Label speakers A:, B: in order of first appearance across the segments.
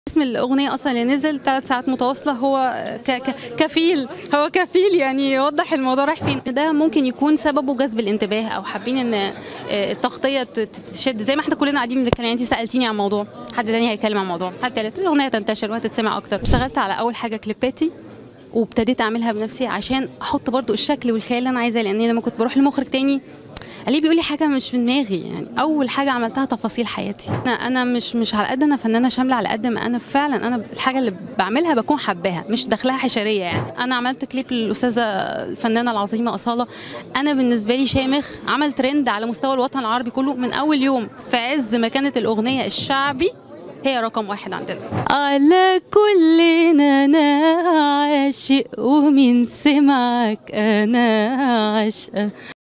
A: اسم الاغنيه اصلا اللي نزل ثلاث ساعات متواصله هو ك ك كفيل هو كفيل يعني يوضح الموضوع رايح فين ده ممكن يكون سببه جذب الانتباه او حابين ان التغطيه ت- تشد زي ما احنا كلنا قاعدين بنتكلم يعني انت سالتيني عن موضوع حد تاني هيتكلم عن موضوع حد تالت الاغنيه تنتشر وهتتسمع اكتر اشتغلت على اول حاجه كليباتي وابتديت اعملها بنفسي عشان احط برضو الشكل والخيال اللي انا عايزاه لان لما كنت بروح لمخرج تاني قال لي بيقول لي حاجه مش في دماغي يعني اول حاجه عملتها تفاصيل حياتي انا انا مش مش على قد انا فنانه شامله على قد ما انا فعلا انا الحاجه اللي بعملها بكون حباها مش داخلها حشريه يعني انا عملت كليب للاستاذه الفنانه العظيمه اصاله انا بالنسبه لي شامخ عمل ترند على مستوى الوطن العربي كله من اول يوم في عز ما كانت الاغنيه الشعبي هي رقم واحد عندنا على كلنا انا عاشق ومين سمعك انا عاشقه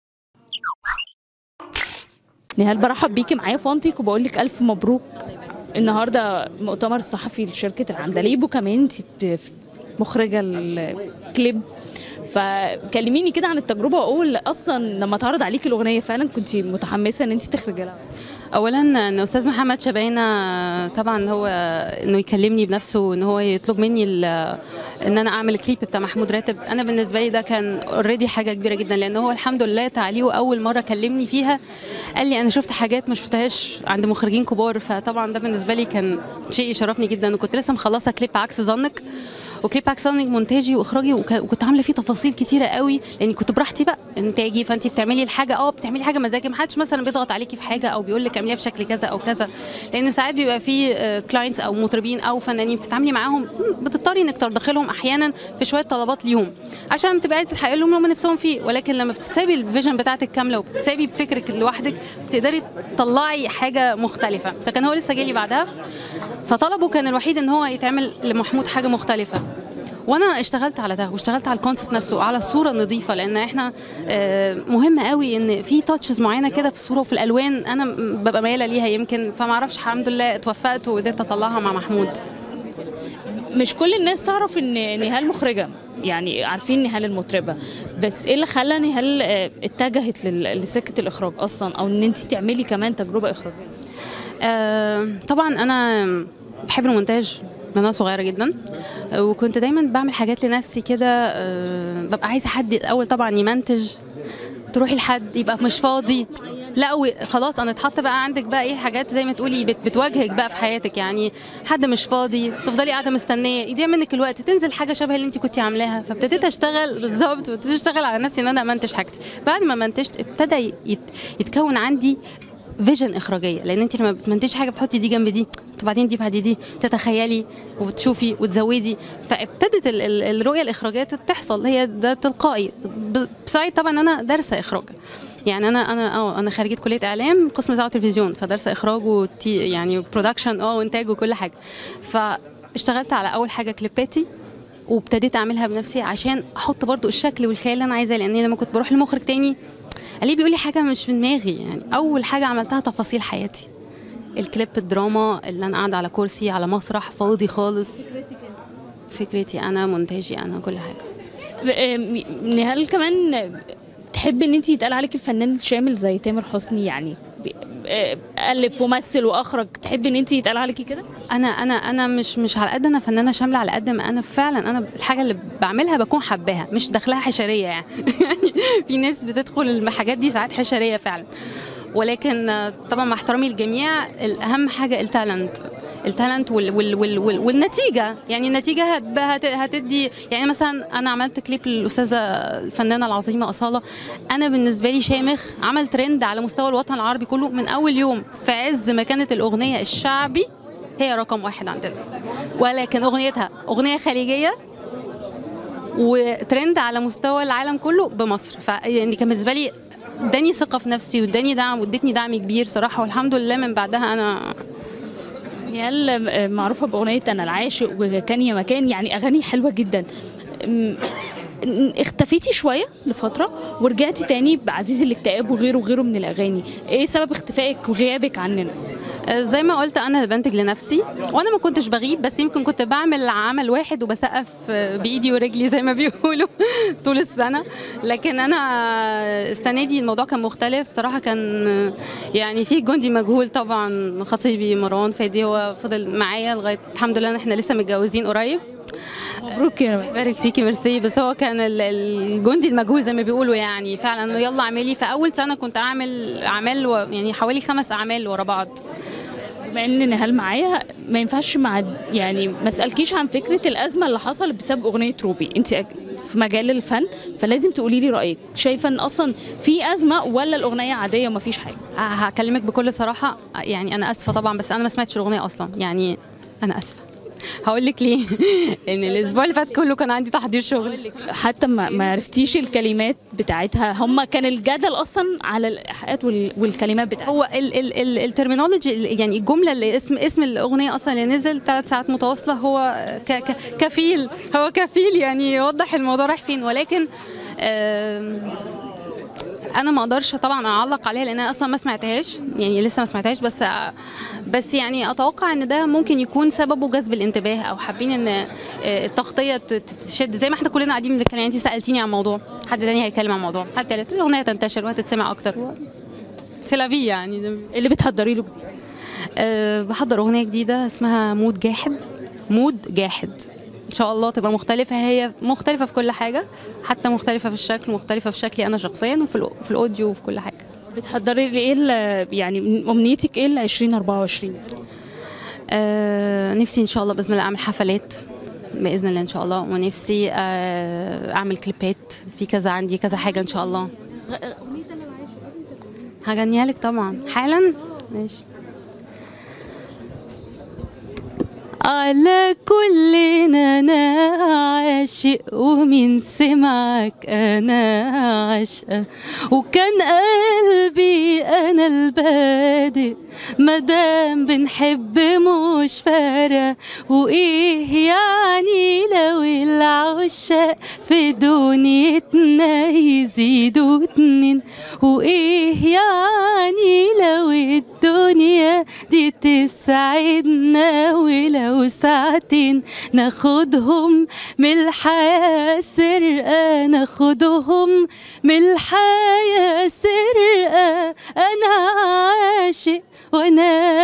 B: نهال برحب بيكي معايا في وانتك وبقول لك الف مبروك النهارده مؤتمر صحفي لشركه العندليب وكمان انت بت- مخرجه الكليب فكلميني كده عن التجربه واقول اصلا لما اتعرض عليكي الاغنيه فعلا كنت متحمسه ان انت تخرجي لها
A: اولا ان استاذ محمد شبانه طبعا هو انه يكلمني بنفسه ان هو يطلب مني ال- ان انا اعمل الكليب بتاع محمود راتب انا بالنسبه لي ده كان اوريدي حاجه كبيره جدا لان هو الحمد لله تعليقه اول مره كلمني فيها قال لي انا شفت حاجات ما شفتهاش عند مخرجين كبار فطبعا ده بالنسبه لي كان شيء يشرفني جدا وكنت لسه مخلصه كليب عكس ظنك وكليب عكس ظنك مونتاجي واخراجي وك- وكنت عامله فيه تفاصيل كتيره قوي لاني كنت براحتي بقى انتاجي فانت بتعملي الحاجه اه بتعملي حاجه مزاجي ما حدش مثلا بيضغط عليكي في حاجه او بيقول لك اعمليها بشكل كذا او كذا لان ساعات بيبقى في كلاينتس او مطربين او فنانين بتتعاملي معاهم بتضطري انك تدخلهم احيانا في شويه طلبات ليهم عشان بتبقى عايزه تحقق لهم اللي هم نفسهم فيه ولكن لما بتسابي الفيجن بتاعتك كامله وبتسابي بفكرك لوحدك بتقدري تطلعي حاجه مختلفه فكان هو لسه جالي بعدها فطلبه كان الوحيد ان هو يتعمل لمحمود حاجه مختلفه وانا اشتغلت على ده واشتغلت على الكونسبت نفسه وعلى الصوره النظيفه لان احنا آه، مهم قوي ان في تاتشز معينه كده في الصوره وفي الالوان انا م- ببقى مايله ليها يمكن فما اعرفش الحمد لله اتوفقت وقدرت اطلعها مع محمود
B: مش كل الناس تعرف ان نهال مخرجه يعني عارفين نهال المطربه بس ايه اللي خلى نهال آه، اتجهت لل- لسكه الاخراج اصلا او ان انت تعملي كمان تجربه اخراجيه
A: آه، طبعا انا بحب المونتاج من انا صغيره جدا آه، وكنت دايما بعمل حاجات لنفسي كده آه، ببقى عايزه حد الاول طبعا يمنتج تروحي لحد يبقى مش فاضي لا و- خلاص انا اتحط بقى عندك بقى ايه حاجات زي ما تقولي بت- بتواجهك بقى في حياتك يعني حد مش فاضي تفضلي قاعده مستنيه يضيع منك الوقت تنزل حاجه شبه اللي انت كنتي عاملاها فابتديت اشتغل بالظبط وابتديت اشتغل على نفسي ان انا امنتج حاجتي بعد ما منتجت ابتدى يت- يتكون عندي فيجن اخراجيه لان انت لما بتمنتجي حاجه بتحطي دي جنب دي وبعدين دي بعد دي تتخيلي وتشوفي وتزودي فابتدت ال- ال- الرؤيه الاخراجيه تحصل هي ده تلقائي ب- بساعد طبعا انا دارسه اخراج يعني انا انا اه انا خريجه كليه اعلام قسم اذاعه وتلفزيون فدارسه اخراج وتي يعني برودكشن اه وانتاج وكل حاجه فاشتغلت على اول حاجه كليباتي وابتديت اعملها بنفسي عشان احط برضو الشكل والخيال اللي انا عايزاه لان لما كنت بروح لمخرج تاني قال لي بيقول لي حاجه مش في دماغي يعني اول حاجه عملتها تفاصيل حياتي الكليب الدراما اللي انا قاعده على كرسي على مسرح فاضي خالص فكرتي انا مونتاجي انا كل حاجه
B: آه، م- نهال كمان تحبي ان انت يتقال عليك الفنان الشامل زي تامر حسني يعني بي- آه، الف ومثل واخرج تحبي ان انت يتقال عليكي كده
A: انا انا انا مش مش على قد انا فنانه شامله على قد ما انا فعلا انا الحاجه اللي بعملها بكون حباها مش داخلها حشريه يعني يعني في ناس بتدخل الحاجات دي ساعات حشريه فعلا ولكن آه، طبعا مع احترامي للجميع الاهم حاجه التالنت التالنت وال وال وال وال والنتيجه يعني النتيجه هت هت هتدي يعني مثلا انا عملت كليب للاستاذه الفنانه العظيمه اصاله انا بالنسبه لي شامخ عمل ترند على مستوى الوطن العربي كله من اول يوم في عز ما كانت الاغنيه الشعبي هي رقم واحد عندنا ولكن اغنيتها اغنيه خليجيه وترند على مستوى العالم كله بمصر فيعني كان بالنسبه لي اداني ثقه في نفسي واداني دعم وادتني دعم كبير صراحه والحمد لله من بعدها انا
B: نهال آه، معروفه باغنيه انا العاشق وكان يا مكان يعني اغاني حلوه جدا م- اختفيتي شويه لفتره ورجعتي تاني بعزيز الاكتئاب وغيره وغيره من الاغاني ايه سبب اختفائك وغيابك عننا
A: آه، زي ما قلت انا بنتج لنفسي وانا ما كنتش بغيب بس يمكن كنت بعمل عمل واحد وبسقف آه، بايدي ورجلي زي ما بيقولوا طول السنه لكن انا السنه دي الموضوع كان مختلف صراحه كان آه، يعني في جندي مجهول طبعا خطيبي مروان فادي هو فضل معايا لغايه الحمد لله ان احنا لسه متجوزين قريب
B: مبروك يا رب
A: بارك فيكي ميرسي بس هو كان ال- الجندي المجهول زي ما بيقولوا يعني فعلا انه يلا اعملي في اول سنه كنت اعمل اعمال و يعني حوالي خمس اعمال ورا بعض
B: بما ان نهال معايا ما ينفعش مع يعني ما اسالكيش عن فكره الازمه اللي حصلت بسبب اغنيه روبي انت في مجال الفن فلازم تقولي لي رايك شايفه ان اصلا في ازمه ولا الاغنيه عاديه وما فيش حاجه
A: ه- هكلمك بكل صراحه يعني انا اسفه طبعا بس انا ما سمعتش الاغنيه اصلا يعني انا اسفه هقول لك ليه ان الاسبوع اللي فات كله كان عندي تحضير شغل
B: حتى ما ما عرفتيش الكلمات بتاعتها هم كان الجدل اصلا على الايحاءات وال- والكلمات بتاعتها
A: هو ال ال ال الترمينولوجي يعني الجمله اللي اسم اسم الاغنيه اصلا اللي نزل ثلاث ساعات متواصله هو ك ك كفيل هو كفيل يعني يوضح الموضوع رايح فين ولكن آم، انا ما اقدرش طبعا اعلق عليها لان انا اصلا ما سمعتهاش يعني لسه ما سمعتهاش بس بس يعني اتوقع ان ده ممكن يكون سببه جذب الانتباه او حابين ان آه، التغطيه ت- ت- تشد زي ما احنا كلنا قاعدين بنتكلم يعني انت سالتيني عن موضوع حد تاني هيتكلم عن موضوع حد تالت الاغنيه تنتشر وهتتسمع اكتر سلافي يعني ده
B: اللي بتحضري له جديد
A: أه بحضر أغنية جديدة اسمها مود جاحد مود جاحد إن شاء الله تبقى مختلفة هي مختلفة في كل حاجة حتى مختلفة في الشكل مختلفة في شكلي أنا شخصيا وفي الأو- في الأوديو وفي كل حاجة
B: بتحضري لايه ال- يعني امنيتك ايه ل 2024
A: أه نفسي إن شاء الله بإذن الله أعمل حفلات بإذن الله إن شاء الله ونفسي أه أعمل كليبات في كذا عندي كذا حاجة إن شاء الله هغنيها لك طبعا حالا ماشي على كلنا انا عاشق ومين سمعك انا عاشقه وكان قلبي انا البادئ مادام بنحب مش فارقه وايه يعني لو العشاق في دنيتنا يزيدوا اتنين وايه يعني لو الدنيا دي تسعدنا ولو ساعتين ناخدهم من الحياة سرقة ناخدهم من الحياة سرقة أنا عاشق وأنا